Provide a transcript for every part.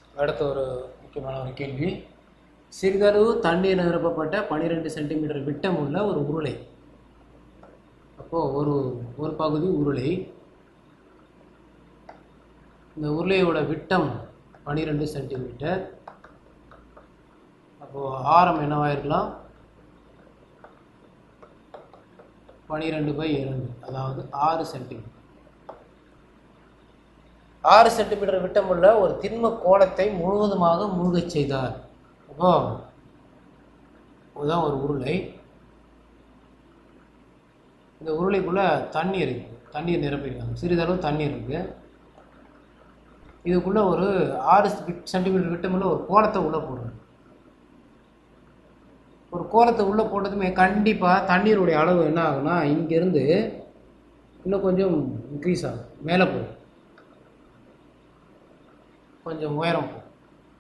அடுத்த ஒரு முக்கியமான ஒரு கேள்வி சிறிதளவு தண்ணீர் நிரப்பப்பட்ட பன்னிரெண்டு சென்டிமீட்டர் விட்டம் உள்ள ஒரு உருளை அப்போது ஒரு ஒரு பகுதி உருளை இந்த உருளையோட விட்டம் பன்னிரெண்டு சென்டிமீட்டர் அப்போது ஆரம் என்னவாக இருக்கலாம் பன்னிரெண்டு பை இரண்டு அதாவது ஆறு சென்டிமீட்டர் ஆறு சென்டிமீட்டர் விட்டமுள்ள ஒரு திண்ம கோலத்தை முழுவதுமாக மூழ்கச் செய்தார் அப்போ இதுதான் ஒரு உருளை இந்த உருளைக்குள்ள தண்ணி இருக்கு தண்ணீர் நிரப்பியிருக்காங்க சிறிதளவு தண்ணீர் இருக்கு இதுக்குள்ள ஒரு ஆறு சென்டிமீட்டர் விட்டமுள்ள ஒரு கோலத்தை உள்ள போடுறாங்க ஒரு கோலத்தை உள்ள போட்டதுமே கண்டிப்பாக தண்ணீருடைய அளவு என்ன ஆகும்னா இங்கேருந்து இன்னும் கொஞ்சம் இன்க்ரீஸ் ஆகும் மேலே போகும் கொஞ்சம் உயரம் போகும்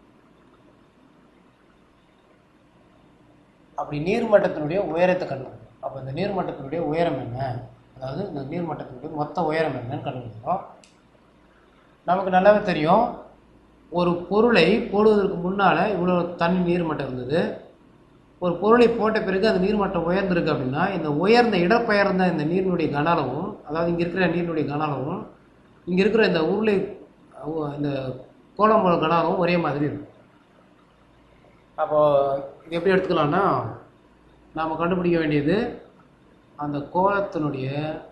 அப்படி நீர்மட்டத்தினுடைய உயரத்தை கண்டுபிடிக்கும் அப்போ இந்த நீர்மட்டத்தினுடைய உயரம் என்ன அதாவது இந்த நீர்மட்டத்தினுடைய மொத்த உயரம் என்னன்னு கண்டுபிடிக்கிறோம் நமக்கு நல்லாவே தெரியும் ஒரு பொருளை போடுவதற்கு முன்னால் இவ்வளோ தண்ணி நீர்மட்டம் இருந்தது ஒரு பொருளை போட்ட பிறகு அந்த நீர்மட்டம் உயர்ந்திருக்கு அப்படின்னா இந்த உயர்ந்த இடப்பெயர்ந்த இந்த நீரினுடைய கன அளவும் அதாவது இங்கே இருக்கிற நீரினுடைய கன அளவும் இங்கே இருக்கிற இந்த உருளை அஹ், இந்த கோலம் கன அளவும் ஒரே மாதிரி இருக்கும் அப்போ இது எப்படி எடுத்துக்கலாம்னா நாம் கண்டுபிடிக்க வேண்டியது அந்த கோலத்தினுடைய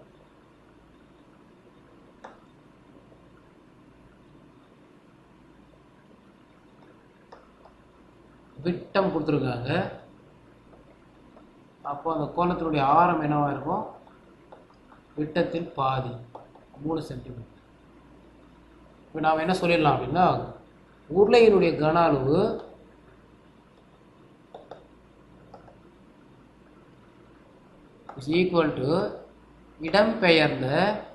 விட்டம் கொடுத்துருக்காங்க அப்போ அந்த கோலத்தினுடைய ஆரம் என்னவா இருக்கும் விட்டத்தில் பாதி மூணு சென்டிமீட்டர் இப்போ நாம் என்ன சொல்லிடலாம் அப்படின்னா உருளையினுடைய கன அளவு இஸ் ஈக்குவல் டு இடம்பெயர்ந்த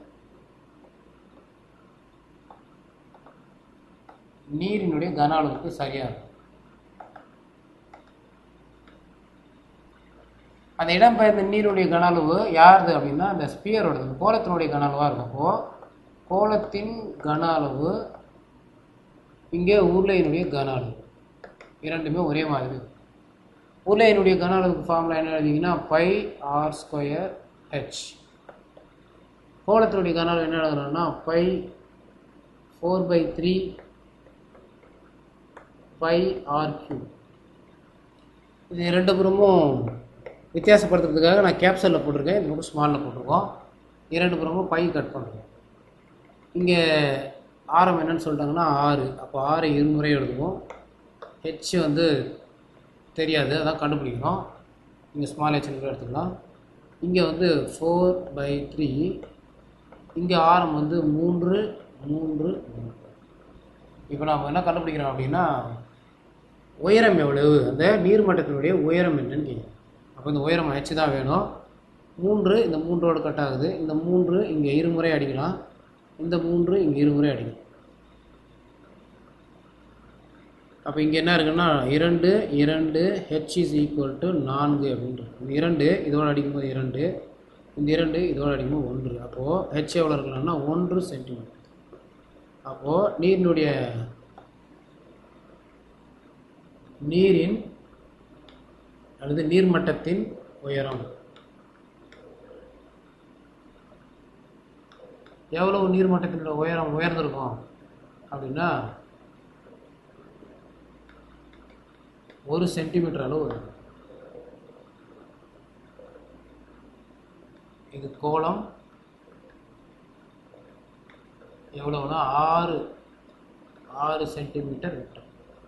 நீரினுடைய கன அளவுக்கு சரியா இருக்கும் அந்த இடம்பெயர்ந்த நீருடைய கன அளவு யாருது அப்படின்னா அந்த ஸ்பியரோடது அந்த கோலத்தினுடைய கன அளவாக இருக்கும் அப்போ கோலத்தின் கன அளவு இங்கே உருளையினுடைய கன அளவு இரண்டுமே ஒரே மாதிரி இருக்கும். உருளையினுடைய கன அளவுக்கு ஃபார்முலா என்ன எழுதிங்கன்னா பை ஆர் ஸ்கொயர் ஹெச் கோலத்தினுடைய கன அளவு என்ன எழுதுறோம்னா pi four by three pi r cube இது இரண்டு புறமும் வித்தியாசப்படுத்துறதுக்காக நான் கேப்சலில் போட்டிருக்கேன் இது மட்டும் ஸ்மாலில் போட்டிருக்கோம் இரண்டு புறமும் பை கட் பண்ணுறோம் இங்கே ஆரம் என்னன்னு சொல்லிட்டாங்கன்னா ஆறு அப்போ ஆறு இருமுறை எழுதுவோம் ஹெச் வந்து தெரியாது அதான் கண்டுபிடிக்கிறோம் இங்கே ஸ்மால் ஹெச்னு கூட எடுத்துக்கலாம் இங்கே வந்து ஃபோர் பை த்ரீ இங்கே ஆரம் வந்து மூன்று மூன்று மூன்று இப்போ நாம் என்ன கண்டுபிடிக்கிறோம் அப்படின்னா உயரம் எவ்வளவு அந்த நீர்மட்டத்தினுடைய உயரம் என்னன்னு கேட்குறோம் அப்போ இந்த உயரம் ஹெச் தான் வேணும் மூன்று இந்த மூன்றோடு கட் ஆகுது இந்த மூன்று இங்கே இருமுறை அடிக்கலாம் இந்த மூன்று இங்கே இருமுறை அடிக்கலாம் அப்போ இங்கே என்ன இருக்குன்னா இரண்டு இரண்டு ஹெச் இஸ் ஈக்குவல் டு நான்கு அப்படின்றது இந்த இரண்டு இதோடு அடிக்கும்போது இரண்டு இந்த இரண்டு இதோடு அடிக்கும்போது ஒன்று அப்போது ஹெச் எவ்வளோ இருக்கலாம்னா ஒன்று சென்டிமீட்டர் அப்போது நீரினுடைய நீரின் அல்லது நீர்மட்டத்தின் உயரம் எவ்வளவு நீர்மட்டத்தினோட உயரம் உயர்ந்திருக்கும் அப்படின்னா ஒரு சென்டிமீட்டர் அளவு வரும் இது கோலம் எவ்வளவுனா ஆறு ஆறு சென்டிமீட்டர் விட்டம்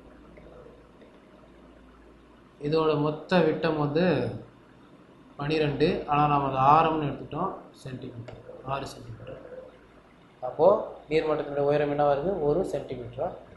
இதோட மொத்த விட்டம் வந்து பன்னிரெண்டு ஆனால் நாம் அது ஆரம்னு எடுத்துட்டோம் சென்டிமீட்டர் ஆறு சென்டிமீட்டர் அப்போது நீர்மட்டத்தினுடைய உயரம் என்ன வருது ஒரு சென்டிமீட்டராக